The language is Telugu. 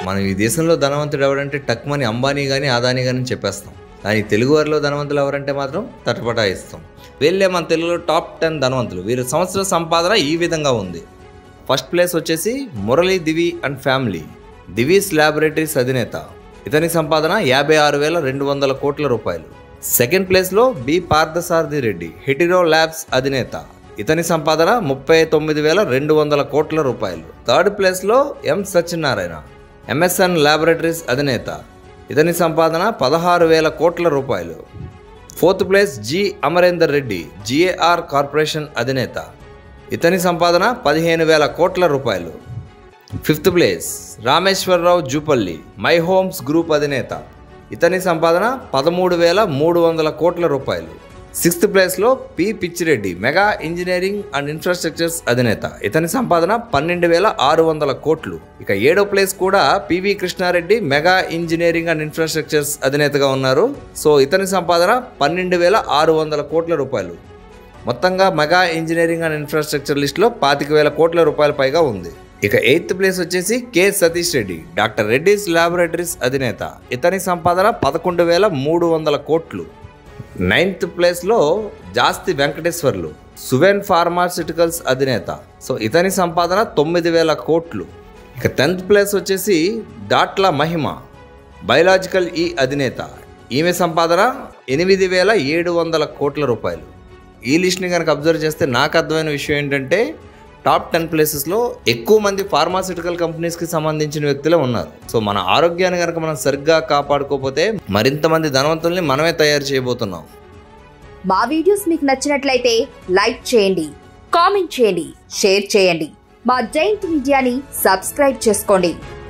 మనం ఈ దేశంలో ధనవంతుడు ఎవరంటే టక్మని అంబానీ కానీ అదానీ కానీ చెప్పేస్తాం కానీ తెలుగు వారిలో ధనవంతులు ఎవరంటే మాత్రం తటపటాయిస్తాం వీళ్ళే మన తెలుగులో టాప్ టెన్ ధనవంతులు వీరి సంవత్సర సంపాదన ఈ విధంగా ఉంది ఫస్ట్ ప్లేస్ వచ్చేసి Murali Divi and family Divi's laboratories అధినేత ఇతని సంపాదన యాభై ఆరు వేల రెండు వందల కోట్ల రూపాయలు సెకండ్ ప్లేస్లో బి పార్థసారథి రెడ్డి హెటిరో ల్యాబ్స్ అధినేత ఇతని సంపాదన ముప్పై తొమ్మిది వేల రెండు వందల కోట్ల రూపాయలు థర్డ్ ప్లేస్లో ఎం సత్యనారాయణ ఎంఎస్ఎన్ ల్యాబొరేటరీస్ అధినేత ఇతని సంపాదన పదహారు వేల కోట్ల రూపాయలు fourth place G Amarender Reddy GAR corporation అధినేత ఇతని సంపాదన పదిహేను వేల కోట్ల రూపాయలు fifth place Rameswara Rao Jupally my homes group అధినేత ఇతని సంపాదన పదమూడు వేల మూడు వందల కోట్ల రూపాయలు సిక్స్త్ ప్లేస్లో P Pitchi Reddy mega engineering and infrastructures అధినేత ఇతని సంపాదన పన్నెండు వేల ఆరు వందల కోట్లు ఇక ఏడో ప్లేస్ కూడా PV Krishna Reddy mega engineering and infrastructures అధినేతగా ఉన్నారు సో ఇతని సంపాదన పన్నెండు వేల ఆరు వందల కోట్ల రూపాయలు మొత్తంగా మెగా ఇంజనీరింగ్ అండ్ ఇన్ఫ్రాస్ట్రక్చర్ లిస్టులో పాతిక వేల కోట్ల రూపాయల పైగా ఉంది ఇక ఎయిత్ ప్లేస్ వచ్చేసి K Satish Reddy doctor Reddy's laboratories అధినేత ఇతని సంపాదన పదకొండు వేల మూడు వందల కోట్లు నైన్త్ ప్లేస్లో జాస్తి వెంకటేశ్వర్లు సువెన్ ఫార్మాస్యూటికల్స్ అధినేత సో ఇతని సంపాదన తొమ్మిది వేల కోట్లు ఇక టెన్త్ ప్లేస్ వచ్చేసి దాట్ల మహిమ బయలాజికల్ ఈ అధినేత ఈమె సంపాదన ఎనిమిది వేల ఏడు వందల కోట్ల రూపాయలు ఈ లిస్ట్ని కనుక అబ్జర్వ్ చేస్తే నాకు అర్థమైన విషయం ఏంటంటే టాప్ టెన్ ప్లేసెస్లో ఎక్కువ మంది ఫార్మాస్యూటికల్ కంపెనీస్కి సంబంధించిన వ్యక్తులే ఉన్నారు సో మన ఆరోగ్యాన్ని కనుక మనం సరిగ్గా కాపాడుకోకపోతే మరింత మంది ధనవంతుల్ని మనమే తయారు చేయబోతున్నాం మా వీడియోస్ మీకు నచ్చినట్లయితే లైక్ చేయండి కామెంట్ చేయండి షేర్ చేయండి మా జైంట్ మీడియాని సబ్స్క్రైబ్ చేసుకోండి